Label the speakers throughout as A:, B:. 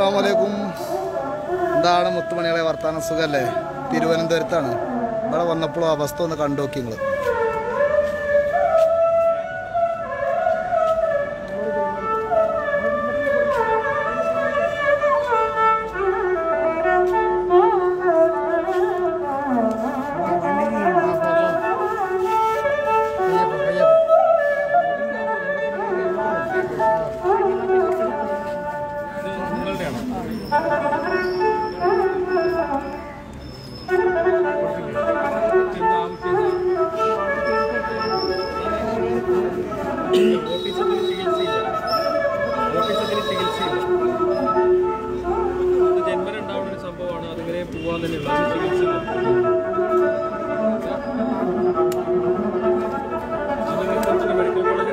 A: അസ്സലാമലൈക്കും എന്താണ് മുത്തുമണികളെ വർത്താനം സുഖല്ലേ തിരുവനന്തപുരത്താണ് ഇവിടെ വന്നപ്പോഴും അവസ്ഥ ഒന്ന് കണ്ടു നോക്കി നിങ്ങൾ
B: ഓഫീസത്തിന് ചികിത്സയില്ല ഓഫീസത്തിന് ചികിത്സയില്ല അത് ജന്മന ഉണ്ടാവുന്ന ഒരു സംഭവമാണ് അതിങ്ങനെ പോവാൻ തന്നെയുള്ള അതിന് ചികിത്സയില്ല അത് നിങ്ങൾ കുറച്ചുകൂടി മെഡിക്കൽ കോളേജിൽ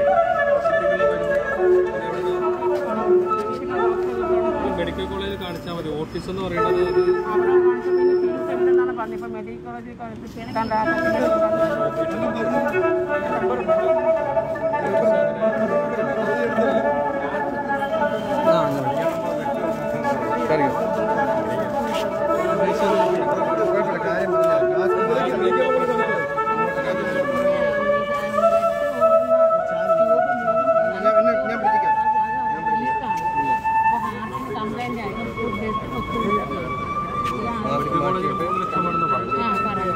B: മെഡിക്കൽ കോളേജിൽ കാണിച്ചാൽ മതി ഓഫീസ് എന്ന് പറയുന്നത് അത്
C: എന്നാണ് പറഞ്ഞപ്പോൾ മെഡിക്കൽ കോളേജിൽ കംപ്ലൈന്റ് ആയി
B: മെഡിക്കൽ കോളേജിൽ മൂന്ന് ലക്ഷമാണെന്ന് പറഞ്ഞു
C: ആ പറയാം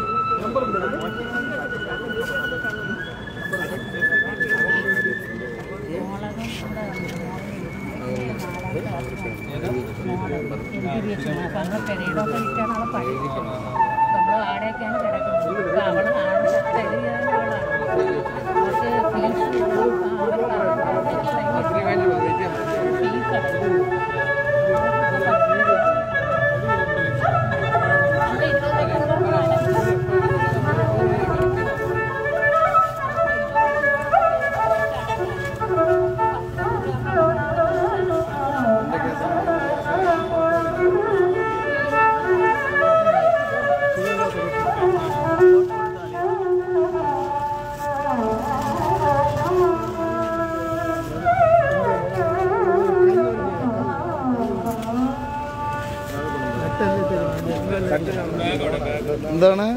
C: പെരയിലൊക്കെ നിൽക്കാൻ അവളെ പഠിപ്പിക്കണം നമ്മൾ ആടെയൊക്കെയാണ് കിടക്കുന്നത് അപ്പൊ അവള് ആടെ തെളിയാനുള്ളതാണ് അവർക്ക് ഫീസ്
A: എന്താണ്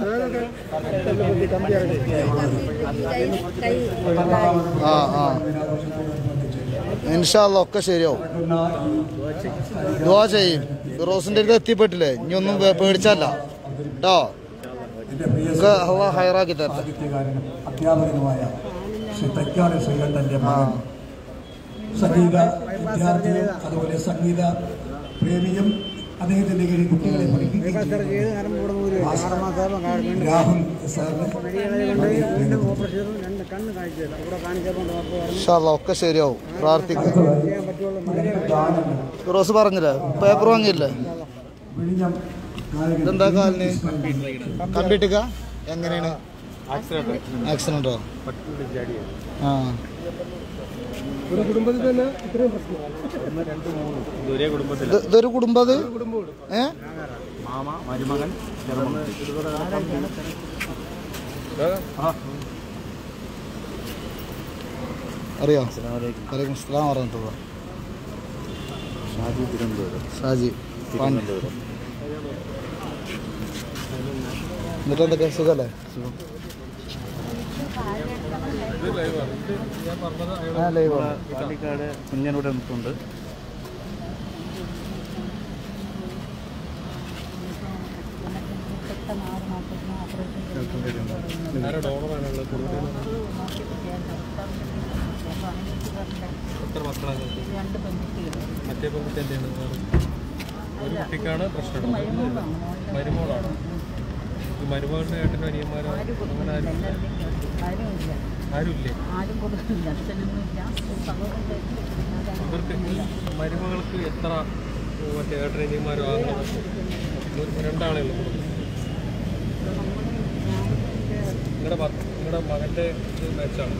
A: ആ ആ ഇൻഷാല്ല ഒക്കെ ശരിയാവും ദുവാ ചെയ്യും ഫിറോസിന്റെ അടുത്ത് എത്തിപ്പെട്ടില്ലേ ഇനി ഒന്നും പേ- പേടിച്ചല്ല കേട്ടോ ഒക്കെ അള്ളാഹ് ഹൈറാക്കി തരട്ടെ
D: സാഹിത്യകാരനും അധ്യാപകനുമായ ശ്രീ തൈക്കാട് ശ്രീകണ്ഠന്റെ മകൻ സംഗീത വിദ്യാർത്ഥിയും അതുപോലെ സംഗീത പ്രേമിയും അദ്ദേഹത്തിന്റെ കീഴിൽ കുട്ടികളെ പഠിപ്പിക്കുകയും രാഹുൽ സാറിന്
A: ഇൻഷാല്ല ഒക്കെ ശരിയാവും പ്രാർത്ഥിക്കും
D: അടുത്തതായി ഗാനങ്ങൾ
A: ഫിറോസ് പറഞ്ഞില്ലേ പേപ്പർ വാങ്ങിയില്ലേ
D: വിഴിഞ്ഞം ഗായകൻ
A: ഇതെന്താ കാലിന് കമ്പിട്ടിക്ക എങ്ങനെയാണ് ആക്സിഡന്റോ ആ
B: ദൂരെ കുടുംബത്തിൽ
A: ഇത് ഇതൊരു കുടുംബത് ഏ
B: മാമ മരുമകൻ
A: അറിയോ വലൈക്കും സ്ലാം പറഞ്ഞിട്ടുള്ള
B: ഷാജി തിരുവനന്തപുരം
A: ഷാജി പാണ്ടി എന്നിട്ട് എന്തൊക്കെ സുഖല്ലേ ആ ലൈവ് ആണ്
B: പാലക്കാട് കുഞ്ഞനൂടെ നിൽക്കുന്നുണ്ട് എത്ര മക്കളാണ്
C: രണ്ട് പെൺകുട്ടികൾ
B: മറ്റേ പെൺകുട്ടി എന്താണ് ഒരു കുട്ടിക്കാണ് പ്രശ്നം മരുമോളാണ് ഈ മരുമകളുടെ ഏട്ടനും അനിയന്മാരോ അങ്ങനെ ആരും
C: ആരുമില്ല
B: ആരുമില്ലേ
C: ആരും കൊടുക്കില്ല അച്ഛനൊന്നുമില്ല ഒരു സഹോദരൻ
B: ഇവർക്ക് ഈ മരുമകൾക്ക് എത്ര മറ്റേ ഏട്ടനനിയന്മാരോ ആകുന്നത് രണ്ടാളേ ഉള്ളൂ നിങ്ങളുടെ നിങ്ങളുടെ മകൻ്റെ ഇത് മാച്ചാണ്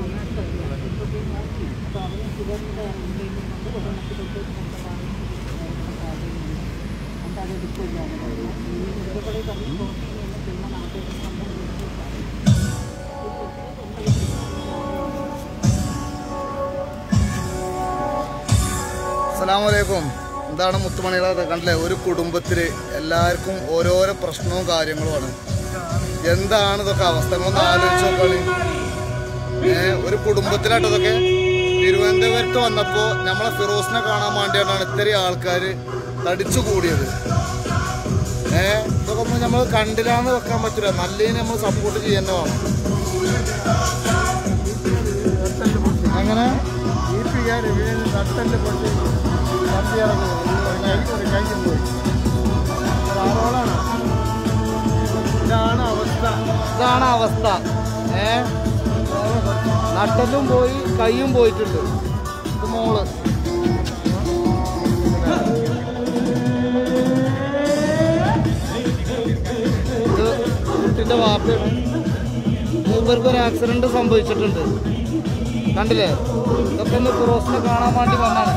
A: അസ്സലാമലൈക്കും ഇതാണ് മുത്തുമണികളെ കണ്ടില്ലേ ഒരു കുടുംബത്തിൽ എല്ലാവർക്കും ഓരോരോ പ്രശ്നവും കാര്യങ്ങളുമാണ് എന്താണ് ഇതൊക്കെ അവസ്ഥ ഒന്ന് ആലോചിച്ച് നോക്കാണ് ഏ, ഒരു കുടുംബത്തിലായിട്ട് ഇതൊക്കെ തിരുവനന്തപുരത്ത് വന്നപ്പോൾ നമ്മളെ ഫിറോസിനെ കാണാൻ വേണ്ടിയിട്ടാണ് ഇത്രയും ആൾക്കാർ തടിച്ചു കൂടിയത് ഏ ഇതൊക്കെ ഒന്നും നമ്മൾ കണ്ടില്ലാന്ന് വെക്കാൻ പറ്റില്ല നല്ലതിന് നമ്മൾ സപ്പോർട്ട് ചെയ്യുന്നതാണ് അങ്ങനെ
B: ഇതാണ് അവസ്ഥ
A: ഇതാണ് അവസ്ഥ ഏ നട്ടലും പോയി കൈയും പോയിട്ടുണ്ട് ഇത് മോള് ഇത് കുട്ടിന്റെ വാപ്പയാണ് മൂപ്പർക്ക് ഒരു ആക്സിഡന്റ് സംഭവിച്ചിട്ടുണ്ട് കണ്ടില്ലേ ഇതൊക്കെ ഒന്ന് ഫിറോസിനെ കാണാൻ വേണ്ടി വന്നാണ്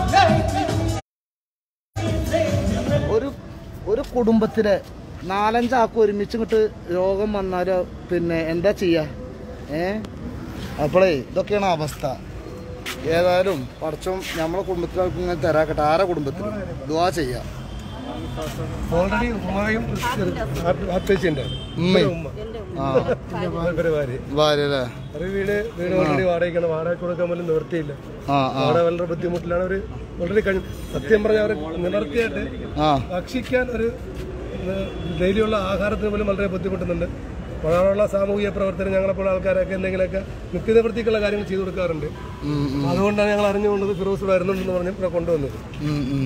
A: ഒരു ഒരു കുടുംബത്തിലെ നാലഞ്ചാൾക്ക് ഒരുമിച്ച് ഇങ്ങോട്ട് രോഗം വന്നാൽ പിന്നെ എന്താ ചെയ്യുക ഏ അപ്പോഴേ ഇതൊക്കെയാണ് അവസ്ഥ ഏതായാലും പടച്ചോം നമ്മളെ കുടുംബത്തിലേക്ക് ഇങ്ങനെ തരാക്കട്ടെ ആരെ കുടുംബത്തിൽ ദുവാ ചെയ്യാം
B: ഓൾറെഡി ഉമ്മയും ആത്മഹത്യയുണ്ട്
A: ഉമ്മയും
B: ഉമ്മ
A: ആ
B: ഇവരെ ഭാര്യ
A: ഭാര്യ അല്ലേ
B: ഒരു വീട് വീട് ഓൾറെഡി വാടകയ്ക്കാണ് വാടക കൊടുക്കാൻ പോലും നിവർത്തിയില്ല
A: ആ ആ
B: വാടക വളരെ ബുദ്ധിമുട്ടിലാണ് അവർ ഓൾറെഡി കഴിഞ്ഞു സത്യം പറഞ്ഞാൽ അവർ നിവർത്തിയായിട്ട്
A: ആ
B: ഭക്ഷിക്കാൻ ഒരു ഏഹ്, ഡെയിലിയുള്ള ആഹാരത്തിന് പോലും വളരെ ബുദ്ധിമുട്ടുന്നുണ്ട് വളരെയുള്ള സാമൂഹിക പ്രവർത്തനം ഞങ്ങളെപ്പോലുള്ള ആൾക്കാരൊക്കെ എന്തെങ്കിലുമൊക്കെ നിത്യനിവൃത്തിക്കുള്ള കാര്യങ്ങൾ ചെയ്തു കൊടുക്കാറുണ്ട്
A: ഉം, ഉം,
B: അതുകൊണ്ടാണ് ഞങ്ങൾ അറിഞ്ഞുകൊണ്ടത് ഫിറോസ് വരുന്നുണ്ടെന്ന് പറഞ്ഞ് ഇവിടെ കൊണ്ടുവന്നത്
A: ഉം, ഉം.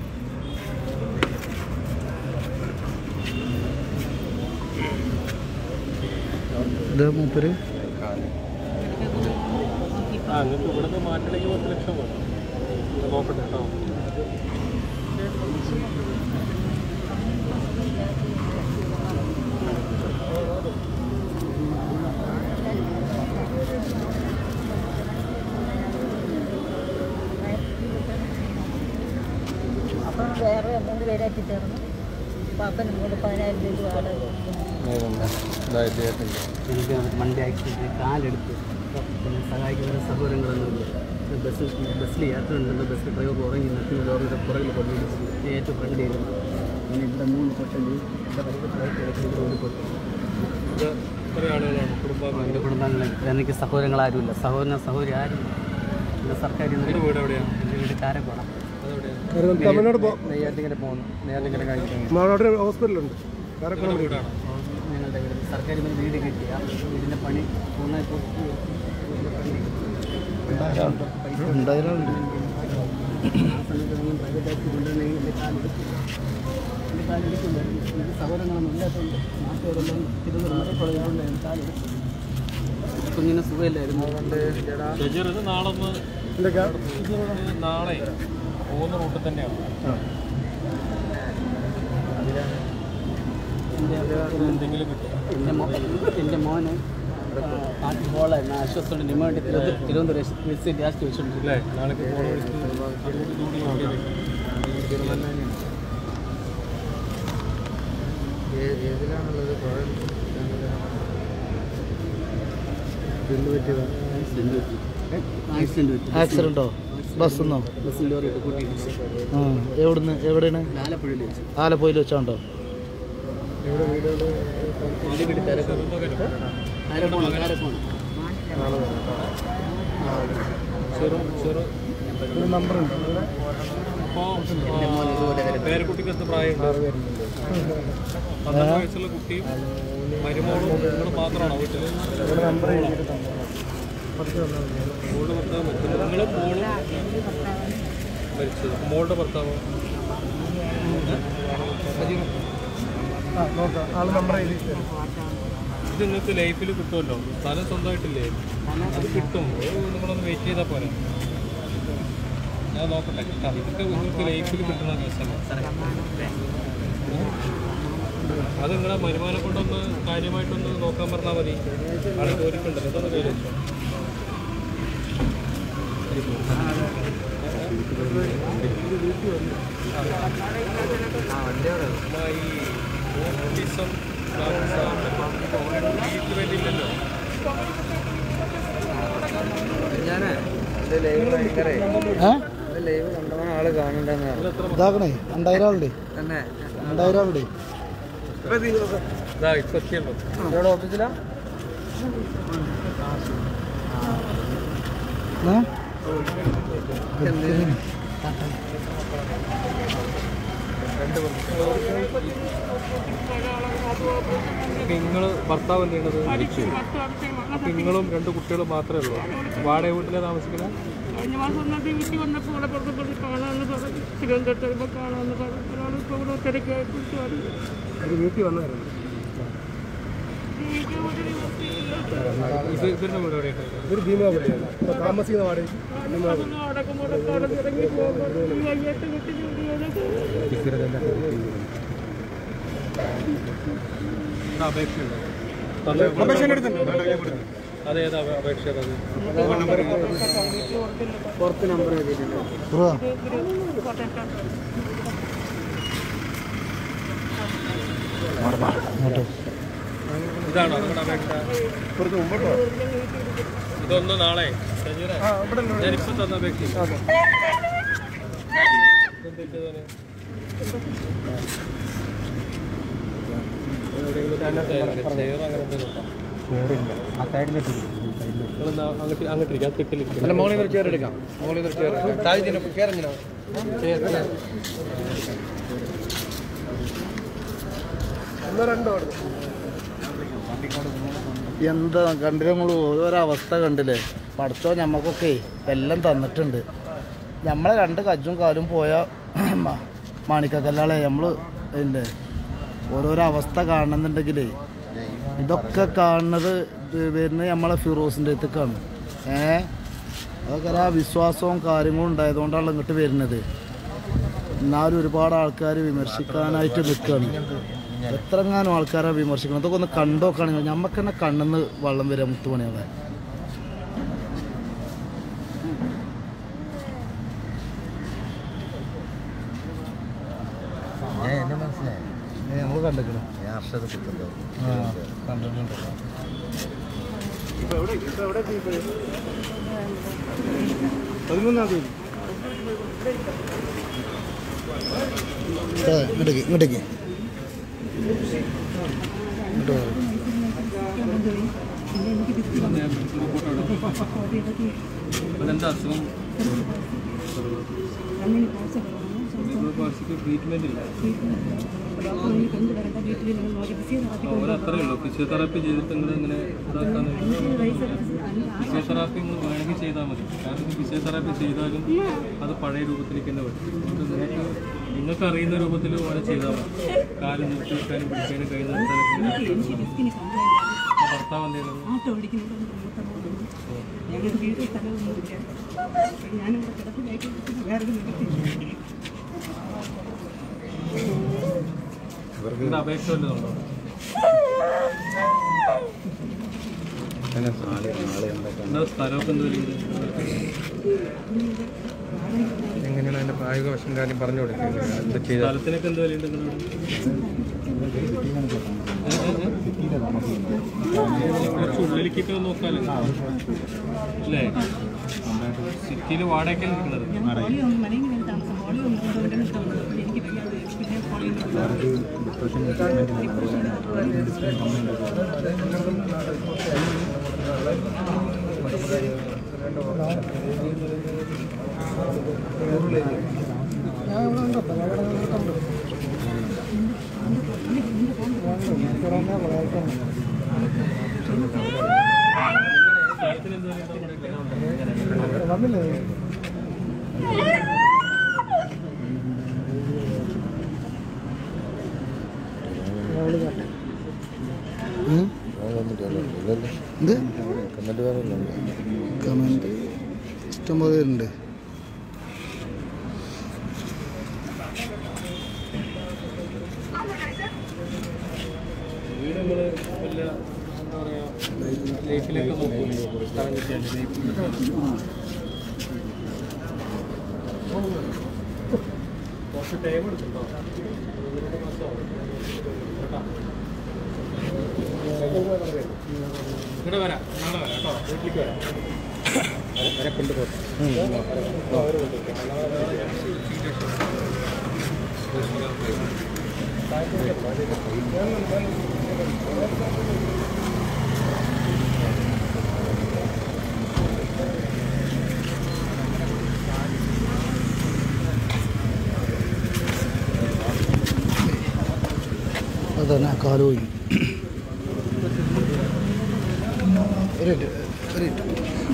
A: ഇത് മൂപ്പര്
B: ആ നിങ്ങൾക്ക് ഇവിടുന്ന് മാറ്റണമെങ്കിൽ പത്ത് ലക്ഷം വേണം നോക്കട്ടെ കേട്ടോ
C: അപ്പം വേറെ മൂന്ന് പേരായിട്ട് ചേർന്ന് പാപ്പന് മൂന്ന് പതിനായിരം രൂപ വാടക കൊടുക്കുന്നു.
E: എനിക്ക് വണ്ടി ആക്സിഡൻറ്റ് കാലെടുത്ത് പിന്നെ സഹായിക്കുന്ന സഹോദരങ്ങളൊന്നുമില്ല ബസ് ബസ്സിൽ യാത്ര ഉണ്ടെന്ന് ബസ്സിൽ ഡ്രൈവർ ഉറങ്ങി നിൽക്കുന്ന ലോറിയുടെ പുറകിൽ കൊണ്ടുപോയി ഏറ്റവും ഫ്രണ്ടിലായിരുന്നു പിന്നെ ഇവിടെ മൂന്ന് പൊട്ടല് ഇവിടെ പരിഗണിച്ച് റോഡിൽ പോയി
B: ഇത് കുറേ ആളുകളാണ് കുടുംബാംഗങ്ങൾ
E: എൻ്റെ കുടുംബാംഗങ്ങൾ എനിക്ക് സഹോദരങ്ങളാരുമില്ല സഹോദരൻ സഹോദരി ആരും ഇല്ല സർക്കാർ
B: എൻ്റെ വീട് എവിടെയാണ്
E: എൻ്റെ വീട് കാരക്കോണം
B: അതെവിടെയാണ് തമിഴ്നാട്
E: നെയ്യാറ്റിങ്ങനെ പോകുന്നു നെയ്യാറ്റിങ്ങനെ കഴിക്കുന്നു
B: അവിടെ ഹോസ്പിറ്റലുണ്ട് കാരക്കുളം വീടാണ്
E: ഞങ്ങളുടെ വീട് സർക്കാർ ഇങ്ങനെ വീട് കിട്ടിയ വീടിൻ്റെ പണി പൂർണ്ണമായി പൂർത്തി
A: ഉണ്ടായിരുന്നു
E: സമയത്തൊന്നും പ്രൈവറ്റ് ആക്കി കൊണ്ടുവന്നെങ്കിൽ എൻ്റെ കാലെടുക്കും എൻ്റെ കാലെടുക്കുന്നുണ്ടായിരുന്നു എനിക്ക് സഹോദരങ്ങളൊന്നും ഇല്ലാത്തതുകൊണ്ട് നാട്ടുകാരെല്ലാം തിരുവനന്തപുരം കോളേജുകൊണ്ട് എൻ്റെ കാലെടുക്കും കുഞ്ഞിന് സുഖമില്ലായിരുന്നു
B: ഷജീർ ഇത് നാളെ ഒന്ന് ഇത് നാളെ പോകുന്ന റൂട്ടിൽ തന്നെയാണ്
E: എൻ്റെ
B: എന്തെങ്കിലും കിട്ടും
E: എൻ്റെ മോ എൻ്റെ മോന് നാട്ടിൽ പോളായിരുന്നു ആശ്വാസത്തോടെ demand Thiruvananthapuram Thiruvananthapuram S C last വെച്ചിട്ടുണ്ട്
B: അല്ലേ നാളെ പോണ വഴിക്ക് കൂടി
E: ആക്സിഡൻറ്റ് പറ്റി
A: ആക്സിഡന്റോ ബസ്സെന്നോ
E: ബസ്സിൽ ലോറിയിട്ട് കൂട്ടിയിട്ട്
A: ആ എവിടുന്ന് എവിടെയാണ്
E: ആലപ്പുഴയിൽ വെച്ച്
A: ആലപ്പുഴയിൽ വെച്ചാണ്ടോ
E: എൻ്റെ വീട് കാരക്കോണം കാരക്കോണം കാരക്കോണം
B: ചെറു ചെറു
A: നമ്പറുണ്ട്
B: ഇപ്പോൾ പേരക്കുട്ടിക്ക് എത്ര പ്രായമുണ്ട് പന്ത്രണ്ട് വയസ്സുള്ള കുട്ടിയും മരുമോളും നിങ്ങൾ മാത്രമാണോ വീട്ടിൽ മോളുടെ ഭർത്താവ് മരിച്ചത് നിങ്ങളും മോളും മരിച്ചത് മോളുടെ ഭർത്താവ് ഇത് നിങ്ങൾക്ക് ലൈഫിൽ കിട്ടുമല്ലോ സ്ഥലം സ്വന്തമായിട്ടില്ലേ അത് കിട്ടും അത് നിങ്ങളൊന്ന് വെയിറ്റ് ചെയ്താൽ പോരെ ഞാൻ നോക്കട്ടെ ആ, ഇതൊക്കെ നിങ്ങൾക്ക് ലൈഫിൽ കിട്ടുന്ന കേസല്ലേ അത് നിങ്ങളെ വരുമാനം കൊണ്ടൊന്ന് കാര്യമായിട്ടൊന്ന് നോക്കാൻ പറഞ്ഞാൽ മതി ആളെ ജോലിക്കുണ്ടല്ലോ ഇതൊന്ന് കയ്യിൽ വെച്ചോ അമ്മ ഈ ഓട്ടിസം ട്രീറ്റ്മെന്റ് ഇല്ലല്ലോ
A: ഏ
F: ലൈവ് കണ്ടവൻ ആള് കാണണ്ടെന്ന് പറഞ്ഞു
A: ഇതാക്കണേ രണ്ടായിരം ആളുടെ
F: തന്നെ
A: രണ്ടായിരം ആളുടെ
B: ഇതാ ഇപ്പൊ എത്തിയല്ലോ
F: ഇവിടെ ഓഫീസിലാ
B: നിങ്ങൾ ഭർത്താവ് എന്ത് ചെയ്യണത് അപ്പൊ നിങ്ങളും രണ്ട് കുട്ടികളും മാത്രമേ ഉള്ളൂ വാടക വീട്ടിലെ താമസിക്കുന്നത്
G: കഴിഞ്ഞ മാസം ഒന്നാം തീയതി വീട്ടിൽ വന്നപ്പോൾ ഇവിടെ പുറത്ത് പോയി കാണാമെന്ന് പറഞ്ഞു തിരുവനന്തപുരത്ത് വരുമ്പോൾ കാണാമെന്ന് പറഞ്ഞു ഒരാൾ ഇപ്പോൾ ഇവിടെ തിരക്കായി കുറിച്ച് പറഞ്ഞു
B: വീട്ടിൽ വന്നായിരുന്നു ഇത് ഇവരുടെ വീട് എവിടെയാണ് ഇതൊരു ഭീമാപള്ളിയാണ് ഇപ്പൊ താമസിക്കുന്ന വാടക
G: അടക്കം മുടക്കാതെ ഇറങ്ങി പോകുമ്പോൾ ഈ വയ്യാത്ത കുട്ടി ജോലി ചെയ്തൊക്കെ
B: അതേതാ അപേക്ഷ അത്
F: പുറത്ത് നമ്പർ എഴുതിയിട്ടുണ്ട്
B: ഇതാണോ നിങ്ങളുടെ അപേക്ഷ ഇതൊന്ന് നാളെ സജീറെ, ഞാനിപ്പോ തന്ന അപേക്ഷ ഇതെന്താ ഇട്ടത്? ചെയർ അങ്ങനെ എന്തെങ്കിലും ഉണ്ടോ? നിങ്ങളെന്നാ അങ്ങോട്ട് അങ്ങോട്ടിരിക്കാം അത് കിട്ടില്ല
F: മോളിൽ നിന്ന് ചേർ എടുക്കാം മോളിൽ നിന്ന് ചേർ എടുക്കാം താഴെ ചേർ
A: എന്താ കണ്ടില്ല നമ്മൾ ഓരോരോ അവസ്ഥ കണ്ടില്ലേ പഠിച്ചോ ഞമ്മക്കൊക്കെ എല്ലാം തന്നിട്ടുണ്ട് നമ്മളെ രണ്ട് കജ്ജും കാലും പോയ മ- മാണിക്കക്കല്ലാളെ നമ്മൾ ഇല്ലേ ഓരോരോ അവസ്ഥ കാണുന്നുണ്ടെങ്കിലേ ഇതൊക്കെ കാണുന്നത് ഇത് വരുന്നത് നമ്മളെ ഫിറോസിൻ്റെ അടുത്തേക്കാണ് ഏ അതൊക്കെ ആ വിശ്വാസവും കാര്യങ്ങളും ഉണ്ടായതുകൊണ്ടാണ് ഇങ്ങോട്ട് വരുന്നത് എന്നാലും ഒരുപാട് ആൾക്കാർ വിമർശിക്കാനായിട്ട് നിൽക്കുകയാണ് എത്രങ്ങാനും ആൾക്കാരെ വിമർശിക്കണം അതൊക്കെ ഒന്ന് കണ്ടോക്കാണെങ്കിൽ ഞമ്മക്ക് തന്നെ കണ്ണെന്ന് വെള്ളം വരിക മുത്തുമണികളെ നമ്മൾ കണ്ടിക്കണം ആ കണ്ടിട്ടുണ്ട്
B: പതിമൂന്നാം തീയതി
A: ഇങ്ങോട്ടേക്ക് ഇങ്ങോട്ടേക്ക് ഇങ്ങോട്ട് വാ.
B: അതെന്താ അസുഖം ട്രീറ്റ്മെന്റ് ഇല്ല അവരത്രേ ഉള്ളൂ ഫിസിയോതെറാപ്പി ചെയ്തിട്ട് നിങ്ങൾ ഇങ്ങനെ ഇതാക്കാൻ ഫിസിയോതെറാപ്പി നിങ്ങൾ വേണമെങ്കിൽ ചെയ്താൽ മതി കാരണം ഫിസിയോതെറാപ്പി ചെയ്താലും അത് പഴയ രൂപത്തിലേക്ക് തന്നെ വരും അത് നിങ്ങൾക്ക് നിങ്ങൾക്ക് അറിയുന്ന രൂപത്തിൽ ഓരോ ചെയ്താൽ മതി കാല് നിർത്തി വെക്കാനും പിടിക്കാനും കൈ നിർത്താനും ഭർത്താവ് എന്തെങ്കിലും
G: ആട്ടോ ഓടിക്കുന്നുണ്ട് ഞങ്ങളുടെ വീട് സ്ഥലമൊന്നുമില്ല ഞാനിവിടെ കിടപ്പിലായിട്ട് വേറെ നിർത്തി
B: നിങ്ങളുടെ അപേക്ഷ വല്ലതുണ്ടോ എന്താ സ്ഥലമൊക്കെ എന്ത് വലിയത്
F: എങ്ങനെയാണ് അതിന്റെ പ്രായോഗിക വശം കാര്യം പറഞ്ഞു കൊടുക്കുന്നത് എന്താ ചെയ്ത
B: സ്ഥലത്തിനൊക്കെ എന്ത് വിലയുണ്ട് കുറച്ച് ഉള്ളിലേക്കൊക്കെ നോക്കാലോ അല്ലേ സിറ്റിയിൽ വാടകയ്ക്കല്ല നിൽക്കുന്നത്
G: പോളി ഒന്ന് മനയിൽ വേണ്ടി താമസം പോളി ഒന്ന് കൊണ്ടുവരാൻ നിർത്തുന്നത് എനിക്ക് വയ്യാതെ പിന്നെ പോളി
B: സ്ഥലത്തിന് എന്ത് വിലയുണ്ട്
A: ഉം? എന്ത് കമന്റ് ഇഷ്ടംപോലെ ഉണ്ട്
B: വീട് നമ്മൾ വല്ല എന്താ പറയുക ലൈഫിലേക്ക് നോക്കൂലേ സ്ഥലം കിട്ടിയാൽ കുറച്ച് ടൈം എടുത്തിട്ടോ ഇവിടെ വരാം നാളെ വരാം കേട്ടോ വീട്ടിലേക്ക് വരാം
A: അതന്നെ കാലോയി ഒരു മിനിറ്റ് ഒരു മിനിറ്റ്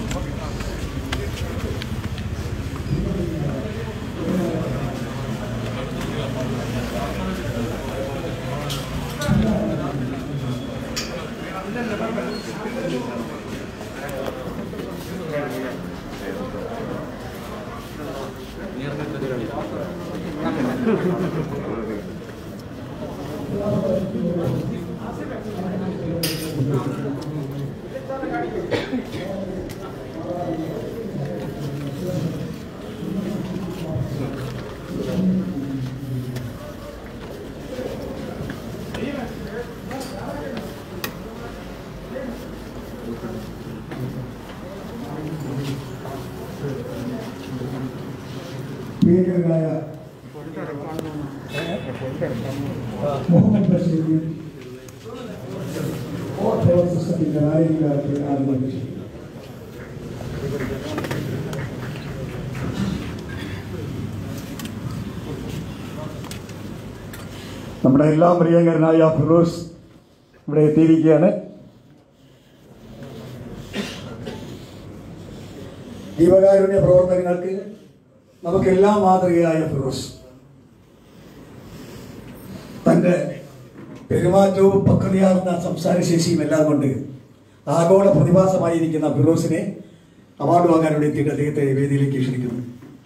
D: പ്രിയങ്കരനായ മുഹമ്മദ് ബഷീറിന് സിസ്റ്റത്തിന്റെ നായകരാക്കി ആദ്യം ചെയ്യും നമ്മുടെ എല്ലാം പ്രിയങ്കരനായ ഫിറോസ് ഇവിടെ എത്തിയിരിക്കുകയാണ് ജീവകാരുണ്യ പ്രവർത്തനങ്ങൾക്ക് നമുക്കെല്ലാം മാതൃകയായ ഫിറോസ് തൻ്റെ പെരുമാറ്റവും പക്വതയാർന്ന സംസാരശേഷിയും എല്ലാം കൊണ്ട് ആഗോള പ്രതിഭാസമായിരിക്കുന്ന ഫിറോസിനെ അവാർഡ് വാങ്ങാൻ വേണ്ടി എത്തിയിട്ട് അദ്ദേഹത്തെ വേദിയിലേക്ക് ക്ഷണിക്കുന്നു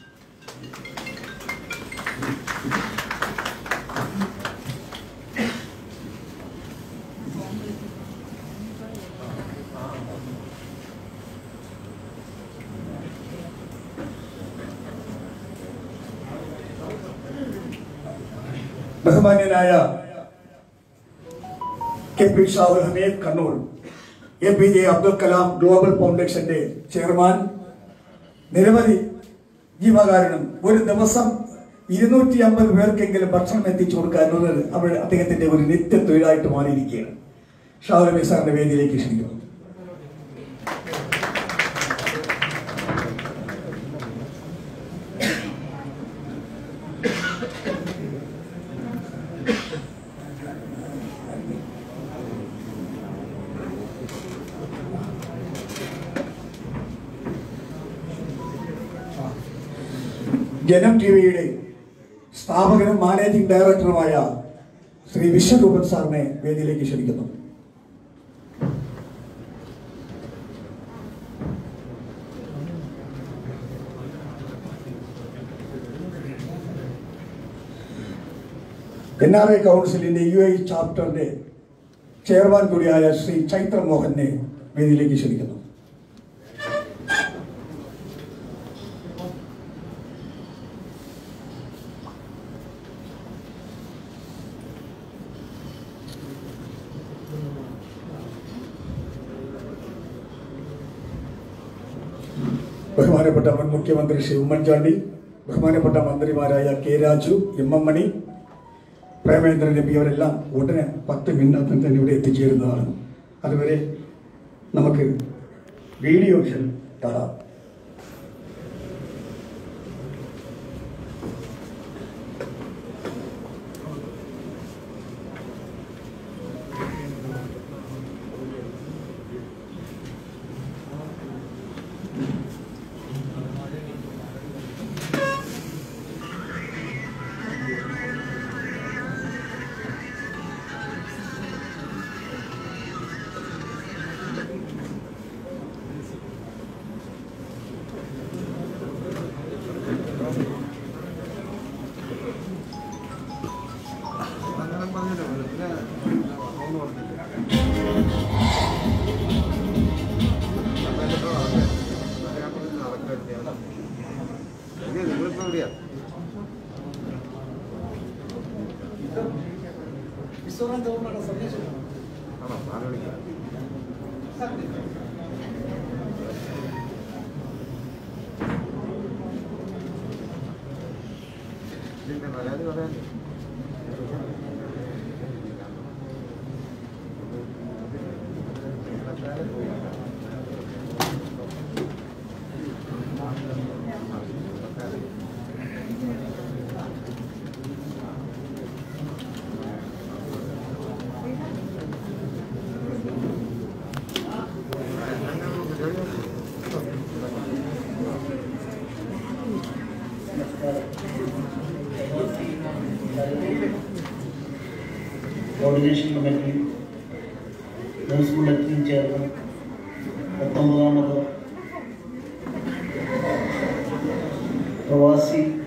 D: ബഹുമാന്യനായ K P Shahul Hameed Kannur A P J Abdul Kalam global ഫൗണ്ടേഷന്റെ ചെയർമാൻ നിരവധി ജീവകാരണം ഒരു ദിവസം ഇരുന്നൂറ്റി അമ്പത് പേർക്കെങ്കിലും ഭക്ഷണം എത്തിച്ചു കൊടുക്കുക എന്നുള്ളത് അവിടെ അദ്ദേഹത്തിന്റെ ഒരു നിത്യ തൊഴിലായിട്ട് മാറിയിരിക്കുകയാണ് ഷാഹുൽ ഹമീദ് സാറിന്റെ വേദിയിലേക്ക് ക്ഷണിക്കുന്നു ജനം ടി വിയുടെ സ്ഥാപകനും മാനേജിംഗ് ഡയറക്ടറുമായ ശ്രീ വിശ്വരൂപൻ സാറിനെ വേദിയിലേക്ക് ക്ഷണിക്കുന്നു എൻ ആർ ഐ കൗൺസിലിന്റെ യു ഐ ചാപ്റ്ററിന്റെ ചെയർമാൻ കൂടിയായ ശ്രീ ചൈത്ര മോഹനെ വേദിയിലേക്ക് ക്ഷണിക്കുന്നു ബഹുമാനപ്പെട്ട മുൻ മുഖ്യമന്ത്രി ശ്രീ ഉമ്മൻചാണ്ടി ബഹുമാനപ്പെട്ട മന്ത്രിമാരായ K Raju M M Mani Premendran M P അവരെല്ലാം ഉടനെ പത്ത് മിനിറ്റിൽ തന്നെ ഇവിടെ എത്തിച്ചേരുന്നതാണ് അതുവരെ നമുക്ക് വീഡിയോ വിഷൻ കാണാം
H: കോർഡിനേഷൻ കമ്മിറ്റി ന്യൂസ് ബുള്ളറ്റിനും ചേർന്ന് പത്തൊമ്പതാമത് പ്രവാസി